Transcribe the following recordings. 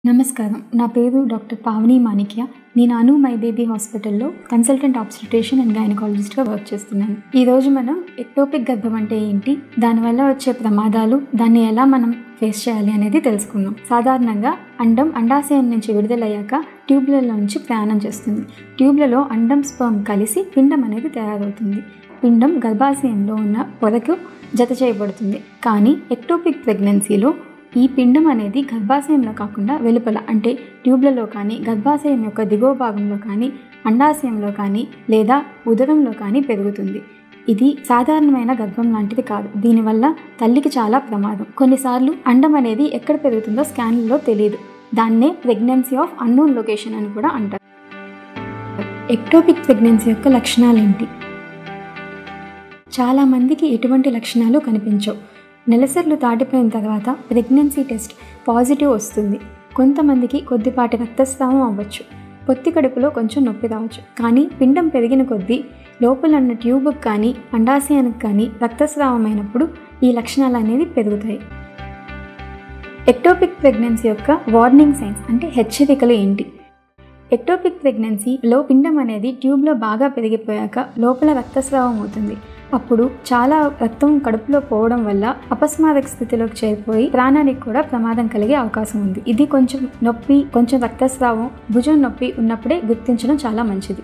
నమస్కారం నా పేరు డాక్టర్ పావని మాణిక్య నేను అను మై బేబీ హాస్పిటల్లో కన్సల్టెంట్ ఆబ్స్టిట్రేషన్ అండ్ గైనకాలజిస్ట్గా వర్క్ చేస్తున్నాను ఈరోజు మనం ఎక్టోపిక్ గర్భం అంటే ఏంటి దానివల్ల వచ్చే ప్రమాదాలు దాన్ని ఎలా మనం ఫేస్ చేయాలి అనేది తెలుసుకుందాం సాధారణంగా అండం అండాశయం నుంచి విడుదలయ్యాక ట్యూబ్లలో నుంచి ప్రయాణం చేస్తుంది ట్యూబ్లలో అండం స్పర్మ్ కలిసి పిండం అనేది తయారవుతుంది పిండం గర్భాశయంలో ఉన్న పొరకు జత చేయబడుతుంది కానీ ఎక్టోపిక్ ప్రెగ్నెన్సీలో ఈ పిండం అనేది గర్భాశయంలో కాకుండా వెలుపల అంటే ట్యూబ్లలో కానీ గర్భాశయం యొక్క దిగువ భాగంలో కానీ అండాశయంలో కానీ లేదా ఉదరంలో కానీ పెరుగుతుంది ఇది సాధారణమైన గర్భం లాంటిది కాదు దీనివల్ల తల్లికి చాలా ప్రమాదం కొన్నిసార్లు అండం అనేది ఎక్కడ పెరుగుతుందో స్కాన్లలో తెలియదు దాన్నే ప్రెగ్నెన్సీ ఆఫ్ అన్నోన్ లొకేషన్ అని కూడా అంటారు ఎక్టోపిక్ ప్రెగ్నెన్సీ యొక్క లక్షణాలు ఏంటి చాలామందికి ఎటువంటి లక్షణాలు కనిపించవు నెలసర్లు దాటిపోయిన తర్వాత ప్రెగ్నెన్సీ టెస్ట్ పాజిటివ్ వస్తుంది కొంతమందికి కొద్దిపాటి రక్తస్రావం అవ్వచ్చు పొత్తి కడుపులో కొంచెం నొప్పి రావచ్చు కానీ పిండం పెరిగిన కొద్దీ లోపల ఉన్న ట్యూబ్కి కానీ అండాశయానికి కానీ రక్తస్రావం అయినప్పుడు ఈ లక్షణాలు అనేది పెరుగుతాయి ఎక్టోపిక్ ప్రెగ్నెన్సీ యొక్క వార్నింగ్ సైన్స్ అంటే హెచ్చరికలు ఏంటి ఎక్టోపిక్ ప్రెగ్నెన్సీలో పిండం అనేది ట్యూబ్లో బాగా పెరిగిపోయాక లోపల రక్తస్రావం అవుతుంది అప్పుడు చాలా రక్తం కడుపులో పోవడం వల్ల అపస్మారక స్థితిలోకి చేరిపోయి ప్రాణానికి కూడా ప్రమాదం కలిగే అవకాశం ఉంది ఇది కొంచెం నొప్పి కొంచెం రక్తస్రావం భుజం నొప్పి ఉన్నప్పుడే గుర్తించడం చాలా మంచిది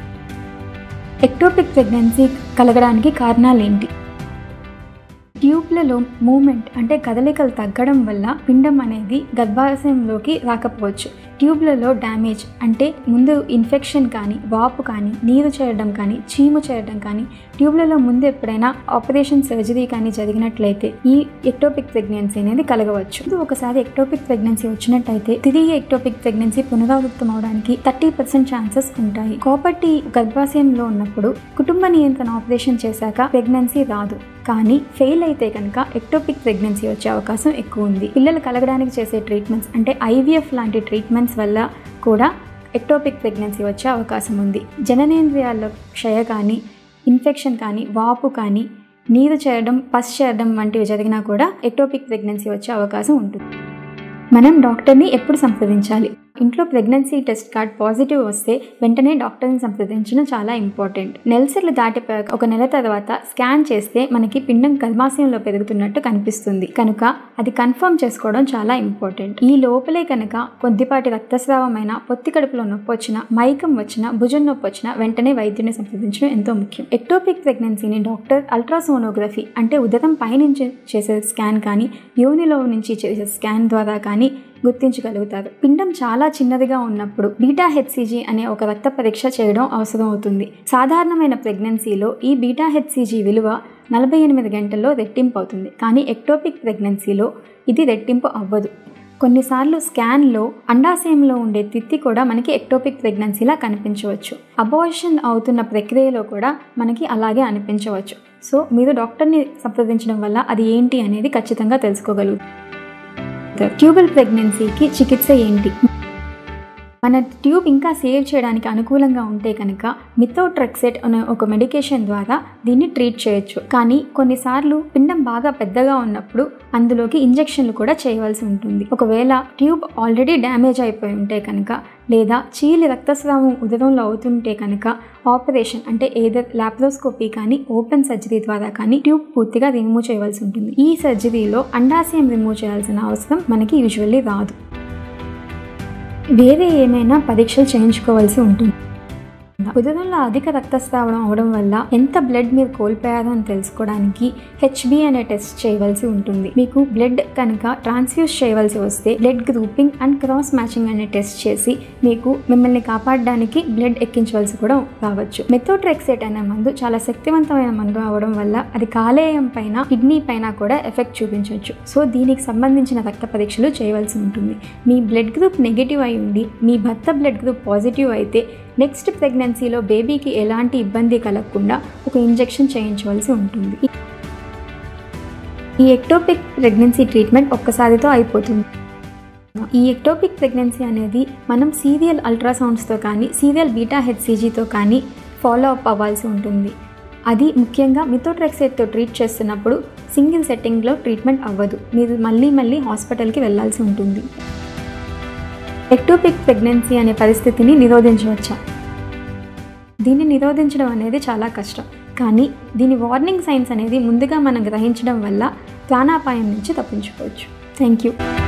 ఎక్టోపిక్ ప్రెగ్నెన్సీ కలగడానికి కారణాలు ఏంటి ట్యూబ్లలో మూమెంట్ అంటే కదలికలు తగ్గడం వల్ల పిండం అనేది గర్భాశయంలోకి రాకపోవచ్చు ట్యూబ్లలో డ్యామేజ్ అంటే ముందు ఇన్ఫెక్షన్ కానీ వాపు కానీ నీరు చేరడం కానీ చీము చేరడం కానీ ట్యూబ్లలో ముందు ఎప్పుడైనా ఆపరేషన్ సర్జరీ కానీ జరిగినట్లయితే ఈ ఎక్టోపిక్ ప్రెగ్నెన్సీ అనేది కలగవచ్చు ఇది ఒకసారి ఎక్టోపిక్ ప్రెగ్నెన్సీ వచ్చినట్టయితే తిరిగి ఎక్టోపిక్ ప్రెగ్నెన్సీ పునరావృతం అవడానికి థర్టీ పర్సెంట్ ఛాన్సెస్ ఉంటాయి కాబట్టి గర్భాశయంలో ఉన్నప్పుడు కుటుంబ నియంత్రణ ఆపరేషన్ చేశాక ప్రెగ్నెన్సీ రాదు కానీ ఫెయిల్ అయితే కనుక ఎక్టోపిక్ ప్రెగ్నెన్సీ వచ్చే అవకాశం ఎక్కువ ఉంది పిల్లలు కలగడానికి చేసే ట్రీట్మెంట్స్ అంటే ఐవీఎఫ్ లాంటి ట్రీట్మెంట్స్ వల్ల కూడా ఎక్టోపిక్ ప్రెగ్నెన్సీ వచ్చే అవకాశం ఉంది జననేంద్రియాల్లో క్షయ కానీ ఇన్ఫెక్షన్ కానీ వాపు కానీ నీరు చేరడం పస్ చేరడం వంటివి జరిగినా కూడా ఎక్టోపిక్ ప్రెగ్నెన్సీ వచ్చే అవకాశం ఉంటుంది మనం డాక్టర్ని ఎప్పుడు సంప్రదించాలి ఇంట్లో ప్రెగ్నెన్సీ టెస్ట్ కార్డ్ పాజిటివ్ వస్తే వెంటనే డాక్టర్ని సంప్రదించడం చాలా ఇంపార్టెంట్ నెలసర్లు దాటిపోయాక ఒక నెల తర్వాత స్కాన్ చేస్తే మనకి పిండం గర్భాశయంలో పెరుగుతున్నట్టు కనిపిస్తుంది కనుక అది కన్ఫర్మ్ చేసుకోవడం చాలా ఇంపార్టెంట్ ఈ లోపలే కనుక కొద్దిపాటి రక్తస్రావమైన పొత్తి కడుపులో నొప్పి వచ్చినా మైకం వచ్చినా భుజం నొప్పి వచ్చినా వెంటనే వైద్యుని సంప్రదించడం ఎంతో ముఖ్యం ఎక్టోపిక్ ప్రెగ్నెన్సీని డాక్టర్ అల్ట్రాసోనోగ్రఫీ అంటే ఉదరం పైనుంచి చేసే స్కాన్ కానీ యోనిలో నుంచి చేసే స్కాన్ ద్వారా కానీ గుర్తించగలుగుతారు పిండం చాలా చిన్నదిగా ఉన్నప్పుడు బీటా హెచ్సిజీ అనే ఒక రక్త పరీక్ష చేయడం అవసరం అవుతుంది సాధారణమైన ప్రెగ్నెన్సీలో ఈ బీటా హెచ్సిజీ విలువ నలభై ఎనిమిది గంటల్లో రెట్టింపు అవుతుంది కానీ ఎక్టోపిక్ ప్రెగ్నెన్సీలో ఇది రెట్టింపు అవ్వదు కొన్నిసార్లు స్కాన్లో అండాశయంలో ఉండే తిత్తి కూడా మనకి ఎక్టోపిక్ ప్రెగ్నెన్సీలా కనిపించవచ్చు అబార్షన్ అవుతున్న ప్రక్రియలో కూడా మనకి అలాగే అనిపించవచ్చు సో మీరు డాక్టర్ని సంప్రదించడం వల్ల అది ఏంటి అనేది ఖచ్చితంగా తెలుసుకోగలుగుతారు ట్యూబల్ ప్రెగ్నెన్సీకి చికిత్స ఏంటి మన ట్యూబ్ ఇంకా సేవ్ చేయడానికి అనుకూలంగా ఉంటే కనుక మిథోట్రెక్సెట్ అనే ఒక మెడికేషన్ ద్వారా దీన్ని ట్రీట్ చేయొచ్చు కానీ కొన్నిసార్లు పిండం బాగా పెద్దగా ఉన్నప్పుడు అందులోకి ఇంజెక్షన్లు కూడా చేయవలసి ఉంటుంది ఒకవేళ ట్యూబ్ ఆల్రెడీ డ్యామేజ్ అయిపోయి ఉంటే కనుక లేదా చీలి రక్తస్రావం ఉదరంలో అవుతుంటే కనుక ఆపరేషన్ అంటే ఏదర్ ల్యాప్రోస్కోపీ కానీ ఓపెన్ సర్జరీ ద్వారా కానీ ట్యూబ్ పూర్తిగా రిమూవ్ చేయవలసి ఉంటుంది ఈ సర్జరీలో అండాశయం రిమూవ్ చేయాల్సిన అవసరం మనకి యూజువల్లీ రాదు వేరే ఏమైనా పరీక్షలు చేయించుకోవాల్సి ఉంటుంది ఉదరంలో అధిక రక్తస్రావడం అవడం వల్ల ఎంత బ్లడ్ మీరు కోల్పోయారో అని తెలుసుకోవడానికి హెచ్బి అనే టెస్ట్ చేయవలసి ఉంటుంది మీకు బ్లడ్ కనుక ట్రాన్స్ఫ్యూజ్ చేయవలసి వస్తే blood grouping and cross matching అనే టెస్ట్ చేసి మీకు మిమ్మల్ని కాపాడడానికి బ్లడ్ ఎక్కించవలసి కూడా రావచ్చు మెథోట్రెక్సెట్ అనే మందు చాలా శక్తివంతమైన మందు అవడం వల్ల అది కాలేయం పైన కిడ్నీ పైన కూడా ఎఫెక్ట్ చూపించవచ్చు సో దీనికి సంబంధించిన రక్త పరీక్షలు చేయవలసి ఉంటుంది మీ బ్లడ్ గ్రూప్ నెగిటివ్ అయి ఉండి మీ భర్త బ్లడ్ గ్రూప్ పాజిటివ్ అయితే నెక్స్ట్ ప్రెగ్నెన్సీలో బేబీకి ఎలాంటి ఇబ్బంది కలగకుండా ఒక ఇంజెక్షన్ చేయించవలసి ఉంటుంది ఈ ఎక్టోపిక్ ప్రెగ్నెన్సీ ట్రీట్మెంట్ ఒక్కసారితో అయిపోతుంది ఈ ఎక్టోపిక్ ప్రెగ్నెన్సీ అనేది మనం సీరియల్ అల్ట్రాసౌండ్స్తో కానీ సీరియల్ బీటా హెచ్సిజీతో కానీ ఫాలో అప్ అవ్వాల్సి ఉంటుంది అది ముఖ్యంగా మిథోట్రెక్సేట్తో ట్రీట్ చేస్తున్నప్పుడు సింగిల్ సెట్టింగ్లో ట్రీట్మెంట్ అవ్వదు మీరు మళ్ళీ మళ్ళీ హాస్పిటల్కి వెళ్ళాల్సి ఉంటుంది ఎక్టోపిక్ ప్రెగ్నెన్సీ అనే పరిస్థితిని నిరోధించవచ్చా దీన్ని నిరోధించడం అనేది చాలా కష్టం కానీ దీని వార్నింగ్ సైన్స్ అనేది ముందుగా మనం గ్రహించడం వల్ల ప్రాణాపాయం నుంచి తప్పించుకోవచ్చు థ్యాంక్ యూ